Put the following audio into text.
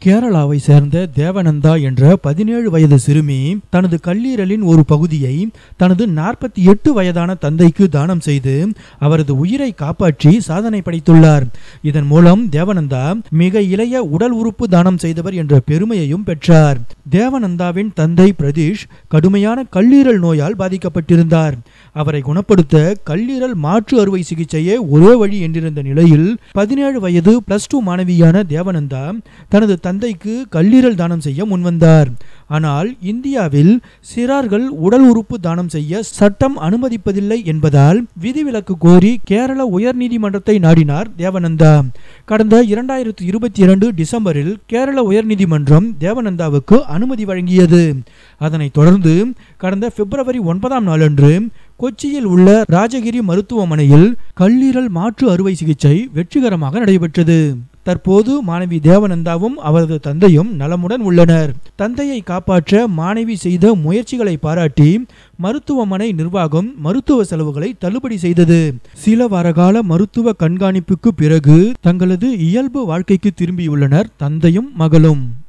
கேரளாவை சேர்ந்த தேவனந்தா என்ற பதினேழு வயது சிறுமி தனது கல்லீரலின் ஒரு பகுதியை தனது நாற்பத்தி எட்டு வயதான தந்தைக்கு தானம் செய்து அவரது உயிரை காப்பாற்றி சாதனை படைத்துள்ளார் இதன் மூலம் தேவனந்தா மிக இளைய உடல் உறுப்பு தானம் செய்தவர் என்ற பெருமையையும் பெற்றார் தேவனந்தாவின் தந்தை பிரதீஷ் கடுமையான கல்லீரல் நோயால் பாதிக்கப்பட்டிருந்தார் அவரை குணப்படுத்த கல்லீரல் மாற்று அறுவை சிகிச்சையே ஒரே வழி என்றிருந்த நிலையில் பதினேழு வயது பிளஸ் டூ மாணவியான தேவனந்தா தனது தந்தைக்கு கல்லீரல் தானம் செய்ய முன்வந்தார் ஆனால் இந்தியாவில் சிறார்கள் உடல் உறுப்பு தானம் செய்ய சட்டம் அனுமதிப்பதில்லை என்பதால் விதிவிலக்கு கோரி கேரள உயர்நீதிமன்றத்தை நாடினார் தேவனந்தா கடந்த இரண்டாயிரத்தி இருபத்தி இரண்டு டிசம்பரில் கேரள உயர்நீதிமன்றம் தேவனந்தாவுக்கு அனுமதி வழங்கியது அதனைத் தொடர்ந்து கடந்த பிப்ரவரி ஒன்பதாம் நாளன்று கொச்சியில் உள்ள ராஜகிரி மருத்துவமனையில் கல்லீரல் மாற்று அறுவை சிகிச்சை வெற்றிகரமாக நடைபெற்றது தற்போது மாணவி தேவனந்தாவும் அவரது தந்தையும் நலமுடன் உள்ளனர் தந்தையை காப்பாற்ற மாணவி செய்த முயற்சிகளை பாராட்டி மருத்துவமனை நிர்வாகம் மருத்துவ செலவுகளை தள்ளுபடி செய்தது சில வாரகால மருத்துவ கண்காணிப்புக்கு பிறகு தங்களது இயல்பு வாழ்க்கைக்கு திரும்பியுள்ளனர் தந்தையும் மகளும்